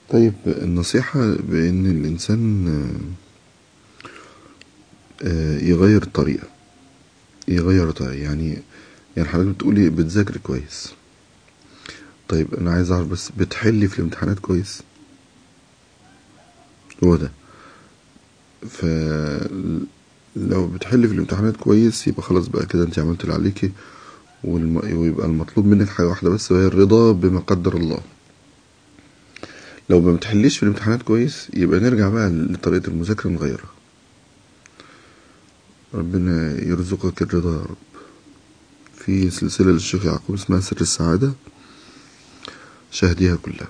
طيب النصيحة بأن الإنسان يغير الطريقة يغير الطريقة يعني يعني حضرتك بتقولي بتذاكري كويس طيب أنا عايز أعرف بس بتحلي في الامتحانات كويس هو ده ف لو بتحلي في الامتحانات كويس يبقى خلاص بقى كده انت عملت اللي عليكي والم... ويبقى المطلوب منك حاجة واحدة بس وهي الرضا بما قدر الله لو ما بتحليش في الامتحانات كويس يبقى نرجع بقى لطريقة المذاكرة نغيرها ربنا يرزقك الرضا يا رب في سلسلة للشيخ يعقوب اسمها سر السعادة شاهديها كلها